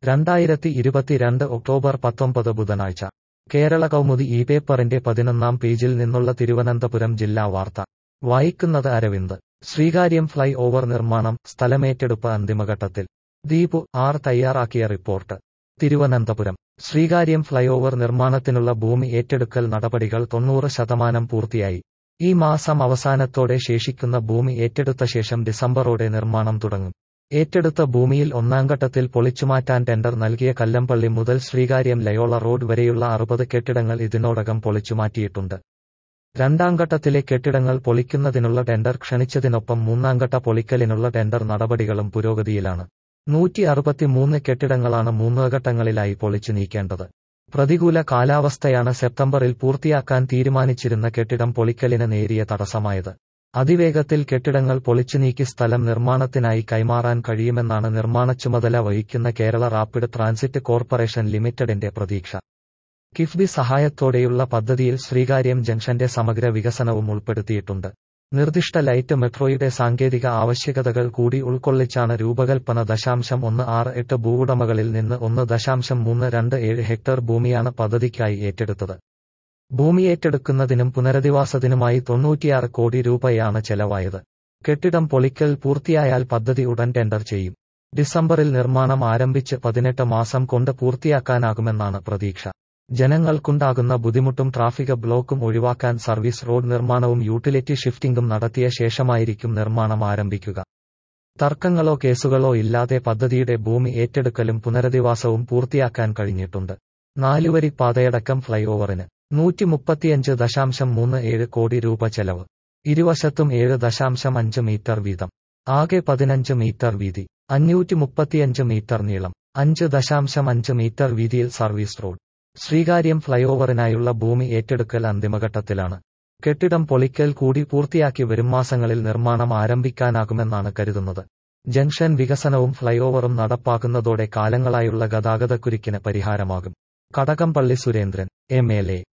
രണ്ടായിരത്തി ഇരുപത്തിരണ്ട് ഒക്ടോബർ പത്തൊമ്പത് ബുധനാഴ്ച കേരള കൗമുദി ഈ പേപ്പറിന്റെ പതിനൊന്നാം പേജിൽ നിന്നുള്ള തിരുവനന്തപുരം ജില്ലാ വാർത്ത വായിക്കുന്നത് അരവിന്ദ് ശ്രീകാര്യം ഫ്ലൈ ഓവർ നിർമ്മാണം സ്ഥലമേറ്റെടുപ്പ് അന്തിമഘട്ടത്തിൽ ദീപു ആർ തയ്യാറാക്കിയ റിപ്പോർട്ട് തിരുവനന്തപുരം ശ്രീകാര്യം ഫ്ലൈഓവർ നിർമ്മാണത്തിനുള്ള ഭൂമി ഏറ്റെടുക്കൽ നടപടികൾ തൊണ്ണൂറ് ശതമാനം പൂർത്തിയായി ഈ മാസം അവസാനത്തോടെ ശേഷിക്കുന്ന ഭൂമി ഏറ്റെടുത്ത ശേഷം ഡിസംബറോടെ നിർമ്മാണം തുടങ്ങും ഏറ്റെടുത്ത ഭൂമിയിൽ ഒന്നാംഘട്ടത്തിൽ പൊളിച്ചുമാറ്റാൻ ടെൻഡർ നൽകിയ കല്ലമ്പള്ളി മുതൽ ശ്രീകാര്യം ലയോള റോഡ് വരെയുള്ള അറുപത് കെട്ടിടങ്ങൾ ഇതിനോടകം പൊളിച്ചുമാറ്റിയിട്ടുണ്ട് രണ്ടാംഘട്ടത്തിലെ കെട്ടിടങ്ങൾ പൊളിക്കുന്നതിനുള്ള ടെൻഡർ ക്ഷണിച്ചതിനൊപ്പം മൂന്നാംഘട്ട പൊളിക്കലിനുള്ള ടെൻഡർ നടപടികളും പുരോഗതിയിലാണ് നൂറ്റി അറുപത്തിമൂന്ന് കെട്ടിടങ്ങളാണ് മൂന്ന് ഘട്ടങ്ങളിലായി പൊളിച്ചു നീക്കേണ്ടത് പ്രതികൂല കാലാവസ്ഥയാണ് സെപ്റ്റംബറിൽ പൂർത്തിയാക്കാൻ തീരുമാനിച്ചിരുന്ന കെട്ടിടം പൊളിക്കലിന് നേരിയ തടസ്സമായത് അതിവേഗത്തിൽ കെട്ടിടങ്ങൾ പൊളിച്ചു നീക്കി സ്ഥലം നിർമ്മാണത്തിനായി കൈമാറാൻ കഴിയുമെന്നാണ് നിർമ്മാണ ചുമതല വഹിക്കുന്ന കേരള റാപ്പിഡ് ട്രാൻസിറ്റ് കോർപ്പറേഷൻ ലിമിറ്റഡിന്റെ പ്രതീക്ഷ കിഫ്ബി സഹായത്തോടെയുള്ള പദ്ധതിയിൽ ശ്രീകാര്യം ജംഗ്ഷന്റെ സമഗ്ര വികസനവും ഉൾപ്പെടുത്തിയിട്ടുണ്ട് നിർദ്ദിഷ്ട ലൈറ്റ് മെട്രോയുടെ സാങ്കേതിക ആവശ്യകതകൾ കൂടി ഉൾക്കൊള്ളിച്ചാണ് രൂപകൽപ്പന ദശാംശം ഒന്ന് ആറ് എട്ട് ഭൂവുടമകളിൽ നിന്ന് ഒന്ന് ദശാംശം മൂന്ന് രണ്ട് ഏഴ് ഹെക്ടർ ഭൂമിയാണ് പദ്ധതിക്കായി ഏറ്റെടുത്തത് ഭൂമി ഏറ്റെടുക്കുന്നതിനും പുനരധിവാസത്തിനുമായി തൊണ്ണൂറ്റിയാറ് കോടി രൂപയാണ് ചെലവായത് കെട്ടിടം പൊളിക്കൽ പൂർത്തിയായാൽ പദ്ധതി ഉടൻ ടെൻഡർ ചെയ്യും ഡിസംബറിൽ നിർമ്മാണം ആരംഭിച്ച് പതിനെട്ട് മാസം കൊണ്ട് പൂർത്തിയാക്കാനാകുമെന്നാണ് പ്രതീക്ഷ ജനങ്ങൾക്കുണ്ടാകുന്ന ബുദ്ധിമുട്ടും ട്രാഫിക് ബ്ലോക്കും ഒഴിവാക്കാൻ സർവീസ് റോഡ് നിർമ്മാണവും യൂട്ടിലിറ്റി ഷിഫ്റ്റിംഗും നടത്തിയ ശേഷമായിരിക്കും നിർമ്മാണം ആരംഭിക്കുക തർക്കങ്ങളോ കേസുകളോ ഇല്ലാതെ പദ്ധതിയുടെ ഭൂമി ഏറ്റെടുക്കലും പുനരധിവാസവും പൂർത്തിയാക്കാൻ കഴിഞ്ഞിട്ടുണ്ട് നാലുവരി പാതയടക്കം ഫ്ലൈ ഓവറിന് നൂറ്റി മുപ്പത്തിയഞ്ച് ദശാംശം മൂന്ന് ഏഴ് കോടി രൂപ ചെലവ് ഇരുവശത്തും ഏഴ് ദശാംശം അഞ്ച് മീറ്റർ വീതം ആകെ പതിനഞ്ച് മീറ്റർ വീതി അഞ്ഞൂറ്റി മുപ്പത്തിയഞ്ച് മീറ്റർ നീളം അഞ്ച് ദശാംശം അഞ്ച് മീറ്റർ വീതിയിൽ സർവീസ് റോഡ് ശ്രീകാര്യം ഫ്ലൈഓവറിനായുള്ള ഭൂമി ഏറ്റെടുക്കൽ അന്തിമഘട്ടത്തിലാണ് കെട്ടിടം പൊളിക്കൽ കൂടി പൂർത്തിയാക്കി വരും മാസങ്ങളിൽ നിർമ്മാണം ആരംഭിക്കാനാകുമെന്നാണ് കരുതുന്നത് ജംഗ്ഷൻ വികസനവും ഫ്ലൈഓവറും നടപ്പാക്കുന്നതോടെ കാലങ്ങളായുള്ള ഗതാഗതക്കുരുക്കിന് പരിഹാരമാകും Kadakampally Surendran M L A